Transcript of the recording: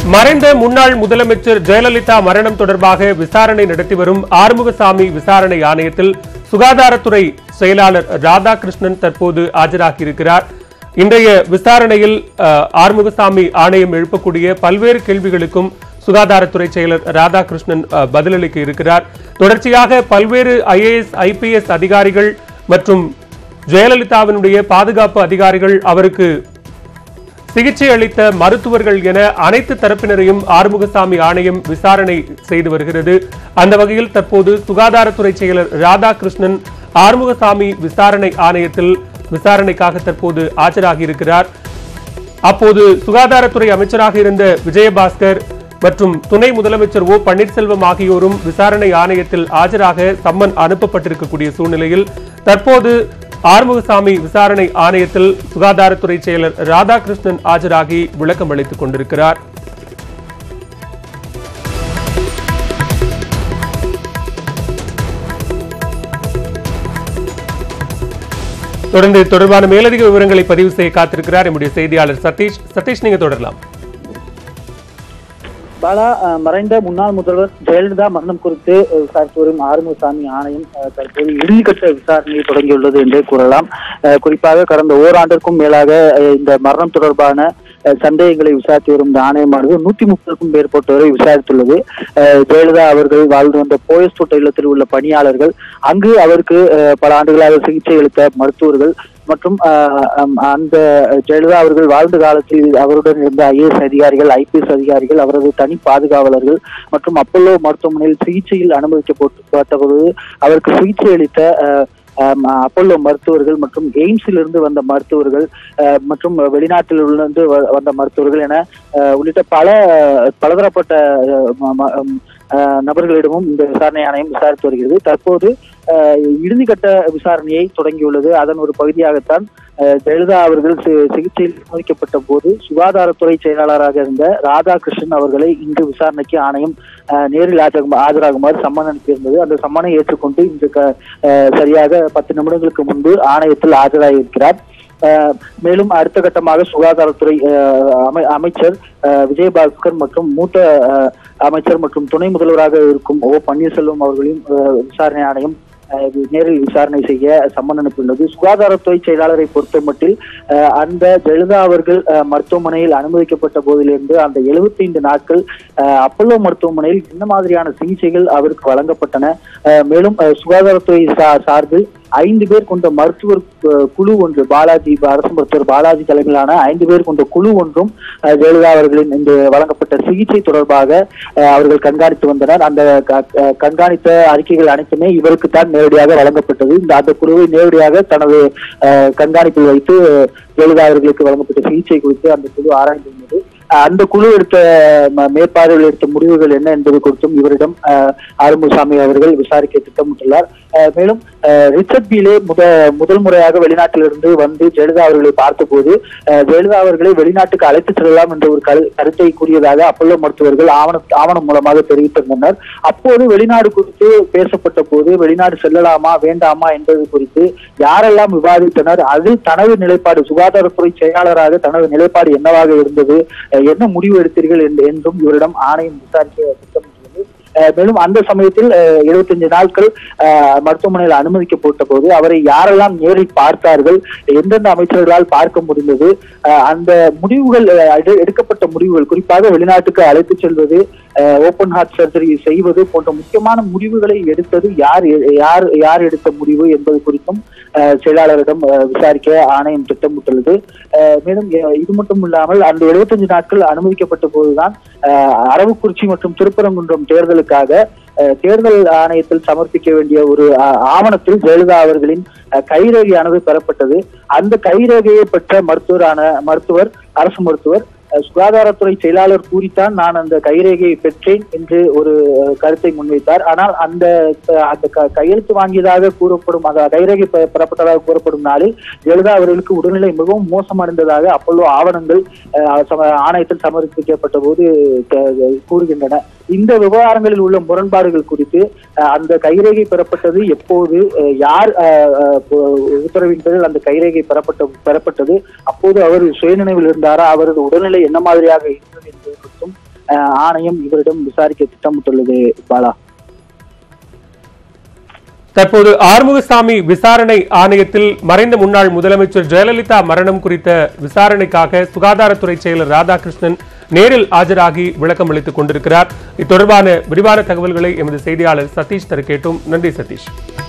மறைந்த முன்னாள் முதலமைச்சர் ஜெயலலிதா மரணம் தொடர்பாக விசாரணை நடத்தி வரும் ஆறுமுகசாமி விசாரணை ஆணையத்தில் சுகாதாரத்துறை செயலாளர் ராதாகிருஷ்ணன் தற்போது ஆஜராகியிருக்கிறார் இன்றைய விசாரணையில் அஹ், ஆறுமுகசாமி ஆணையம் எழுப்பக்கூடிய பல்வேறு கேள்விகளுக்கும் சுகாதாரத்துறை செயலர் ராதாகிருஷ்ணன் அஹ், பதிலளிக்க இருக்கிறார் தொடர்ச்சியாக பல்வேறு ஐஏஎஸ் ஐபிஎஸ் அதிகாரிகள் மற்றும் ஜெயலலிதாவினுடைய பாதுகாப்பு அதிகாரிகள் அவருக்கு சிகிச்சை அளித்த மருத்துவர்கள் என அனைத்து தரப்பினரையும் ஆறுமுகசாமி ஆணையம் விசாரணை செய்து வருகிறது அந்த வகையில் தற்போது சுகாதாரத்துறை செயலர் ராதாகிருஷ்ணன் ஆறுமுகசாமி விசாரணை ஆணையத்தில் விசாரணைக்காக தற்போது ஆஜராகியிருக்கிறார் அப்போது சுகாதாரத்துறை அமைச்சராக இருந்த விஜயபாஸ்கர் மற்றும் துணை முதலமைச்சர் ஓ பன்னீர்செல்வம் ஆகியோரும் விசாரணை ஆணையத்தில் ஆஜராக சம்மன் அனுப்பப்பட்டிருக்கக்கூடிய சூழ்நிலையில் தற்போது ஆறுமுகசாமி விசாரணை ஆணையத்தில் சுகாதாரத்துறை செயலர் ராதாகிருஷ்ணன் ஆஜராகி விளக்கம் அளித்துக் கொண்டிருக்கிறார் தொடர்ந்து இது தொடர்பான மேலதிக விவரங்களை பதிவு செய்ய காத்திருக்கிறார் நம்முடைய செய்தியாளர் சதீஷ் சதீஷ் நீங்க தொடரலாம் பாலா அஹ், மறைந்த முன்னாள் முதல்வர் ஜெயலலிதா மரணம் குறித்து அஹ், விசாரித்து வரும் ஆறுமுகசாமி ஆணையம் அஹ், தற்போது இறுதிக்கட்ட விசாரணையை தொடங்கியுள்ளது என்றே கூறலாம் அஹ், குறிப்பாக கடந்த ஓராண்டிற்கும் மேலாக அஹ், இந்த மரணம் தொடர்பான அஹ், சந்தேகங்களை விசாரித்து வரும் இந்த ஆணையமானது நூத்தி முப்பதுக்கும் மேற்பட்டோரை விசாரித்துள்ளது அஹ், ஜெயலலிதா அவர்கள் வாழ்ந்து வந்த போயஸ் தோட்ட இல்லத்தில் உள்ள பணியாளர்கள் அங்கு அவருக்கு அஹ், பல ஆண்டுகளாக சிகிச்சை அளித்த மருத்துவர்கள் மற்றும் அஹ், அம், அந்த ஜெயலலிதா அவர்கள் வாழ்ந்த காலத்தில் அவருடன் இருந்த ஐஏஎஸ் அதிகாரிகள் ஐபிஎஸ் அதிகாரிகள் அவரது தனி பாதுகாவலர்கள் மற்றும் அப்பல்லோ மருத்துவமனையில் சிகிச்சையில் அனுமதிக்கப்பட்ட பொழுது அவருக்கு சிகிச்சை அளித்த அஹ், அம், அப்பல்லோ மருத்துவர்கள் மற்றும் எய்ம்ஸில் இருந்து வந்த மருத்துவர்கள் அஹ், மற்றும் வெளிநாட்டில் இருந்து வ- வந்த மருத்துவர்கள் என அஹ், உள்ளிட்ட பல பலதரப்பட்ட அஹ், ம- ம- அம், அஹ், நபர்களிடமும் இந்த விசாரணை ஆணையம் விசாரித்து வருகிறது தற்போது அஹ், இறுதிக்கட்ட விசாரணையை தொடங்கியுள்ளது அதன் ஒரு பகுதியாகத்தான் அஹ், ஜெயலலிதா அவர்கள் சி- சிகிச்சையில் அனுமதிக்கப்பட்ட போது சுகாதாரத்துறை செயலாளராக இருந்த ராதாகிருஷ்ணன் அவர்களை இன்று விசாரணைக்கு ஆணையம் அஹ், நேரில் ஆஜராகும் ஆஜராகுமாறு சம்மன் அனுப்பியிருந்தது அந்த சம்மனை ஏற்றுக்கொண்டு இன்று க- அஹ், சரியாக பத்து நிமிடங்களுக்கு முன்பு ஆணையத்தில் ஆஜராகியிருக்கிறார் அஹ், மேலும் அடுத்த கட்டமாக சுகாதாரத்துறை அஹ், அமை- அமைச்சர் அஹ், விஜயபாஸ்கர் மற்றும் மூத்த அஹ், அமைச்சர் மற்றும் துணை முதல்வராக இருக்கும் ஓ பன்னீர்செல்வம் அவர்களையும் அஹ், விசாரணை ஆணையம் அஹ், நேரில் விசாரணை செய்ய சம்மன் அனுப்பியுள்ளது சுகாதாரத்துறை செயலாளரை பொறுத்தமட்டில் அஹ், அந்த ஜெயலலிதா அவர்கள் அஹ், மருத்துவமனையில் அனுமதிக்கப்பட்ட போதிலிருந்து அந்த 75 நாட்கள் அஹ், அப்பல்லோ மருத்துவமனையில் என்ன மாதிரியான சிகிச்சைகள் அவருக்கு வழங்கப்பட்டன அஹ், மேலும் அஹ், சுகாதாரத்துறை சா- சார்பில் ஐந்து பேர் கொண்ட மருத்துவர் அஹ், குழு ஒன்று பாலாஜி அரசு மருத்துவர் பாலாஜி தலைமையிலான ஐந்து பேர் கொண்ட குழு ஒன்றும் அஹ், ஜெயலலிதா அவர்களின் இந்த வழங்கப்பட்ட சிகிச்சை தொடர்பாக அஹ், அவர்கள் கண்காணித்து வந்தனர் அந்த க- அஹ், கண்காணித்த அறிக்கைகள் அனைத்துமே இவருக்கு தான் நேரடியாக வழங்கப்பட்டது இந்த அந்த குழுவை நேரடியாக தனது அஹ், கண்காணிப்பில் வைத்து ஜெயலலிதா அவர்களுக்கு வழங்கப்பட்ட சிகிச்சை குறித்து அந்த குழு ஆராய்ந்து வந்தது அஹ், அந்த குழு எடுத்த ம- மேற்பார்வையில் எடுத்த முடிவுகள் என்ன என்பது குறித்தும் இவரிடம் அஹ், ஆறுமுகசாமி அவர்கள் விசாரிக்க திட்டமிட்டுள்ளார் அஹ், மேலும் அஹ், ரிச்சர்ட் பீலே முத முதல் முறையாக வெளிநாட்டிலிருந்து வந்து ஜெயலலிதா அவர்களை பார்த்தபோது அஹ், ஜெயலலிதா அவர்களை வெளிநாட்டுக்கு அழைத்து செல்லலாம் என்ற ஒரு கரு- கருத்தை கூறியதாக அப்பல்லோ மருத்துவர்கள் ஆவண ஆவணம் மூலமாக தெரிவித்திருந்தனர் அப்போது வெளிநாடு குறித்து பேசப்பட்ட போது வெளிநாடு செல்லலாமா வேண்டாமா என்பது குறித்து யாரெல்லாம் விவாதித்தனர் அதில் தனது நிலைப்பாடு சுகாதாரத்துறை செயலாளராக தனது நிலைப்பாடு என்னவாக இருந்தது அஹ், என்ன முடிவு எடுத்தீர்கள் என்று- என்றும் இவரிடம் ஆணையம் விசாரிக்க திட்டமிட்டுள்ளது அஹ், மேலும் அந்த சமயத்தில் அஹ், 75 நாட்கள் அஹ், மருத்துவமனையில் அனுமதிக்கப்பட்ட போது அவரை யாரெல்லாம் நேரில் பார்த்தார்கள் எந்தெந்த அமைச்சர்களால் பார்க்க முடிந்தது அஹ், அந்த முடிவுகள் அஹ், எடு- எடுக்கப்பட்ட முடிவுகள் குறிப்பாக வெளிநாட்டுக்கு அழைத்து செல்வது ஓபன் ஹார்ட் சர்ஜரி செய்வது போன்ற முக்கியமான முடிவுகளை எடுத்தது யார் எ- யார் யார் எடுத்த முடிவு என்பது குறித்தும் அஹ், செயலாளரிடம் அஹ், விசாரிக்க ஆணையம் திட்டமிட்டுள்ளது அஹ், மேலும் அஹ், இது மட்டும் இல்லாமல் அந்த 75 நாட்கள் அனுமதிக்கப்பட்ட போதுதான் அஹ், அரவக்குறிச்சி மற்றும் திருப்பரங்குன்றம் தேர்தலுக்காக அஹ், தேர்தல் ஆணையத்தில் சமர்ப்பிக்க வேண்டிய ஒரு அஹ், ஆவணத்தில் ஜெயலலிதா அவர்களின் அஹ், கைரேகையானது பெறப்பட்டது அந்த கைரேகையை பெற்ற மருத்துவரான மருத்துவர் அரசு மருத்துவர் அஹ், சுகாதாரத்துறை செயலாளர் கூறித்தான் நான் அந்த கைரேகையை பெற்றேன் என்று ஒரு அஹ், கருத்தை முன்வைத்தார் ஆனால் அந்த அஹ், அந்த க- கையெழுத்து வாங்கியதாக கூறப்படும் அந்த கைரேகை பெ- பெறப்பட்டதாக கூறப்படும் நாளில் ஜெயலலிதா அவர்களுக்கு உடல்நிலை மிகவும் மோசமடைந்ததாக அப்பல்லோ ஆவணங்கள் அஹ், சம- ஆணையத்தில் சமர்ப்பிக்கப்பட்ட போது க- கூறுகின்றன இந்த விவகாரங்களில் உள்ள முரண்பாடுகள் குறித்து அஹ், அந்த கைரேகை பெறப்பட்டது எப்போது அஹ், யார் அஹ், அஹ், பு- உத்தரவின் பேரில் அந்த கைரேகை பெறப்பட்ட பெறப்பட்டது அப்போது அவர் சுயநினைவில் இருந்தாரா அவரது உடல்நிலை என்ன மாதிரியாக இருந்தது என்பது குறித்தும் அஹ், ஆணையம் இவரிடம் விசாரிக்க திட்டமிட்டுள்ளது பாலா தற்போது ஆறுமுகசாமி விசாரணை ஆணையத்தில் மறைந்த முன்னாள் முதலமைச்சர் ஜெயலலிதா மரணம் குறித்த விசாரணைக்காக சுகாதாரத்துறை செயலர் ராதாகிருஷ்ணன் நேரில் ஆஜராகி விளக்கம் அளித்துக் கொண்டிருக்கிறார் இது தொடர்பான விரிவான தகவல்களை எமது செய்தியாளர் சதீஷ் தர கேட்டோம் நன்றி சதீஷ்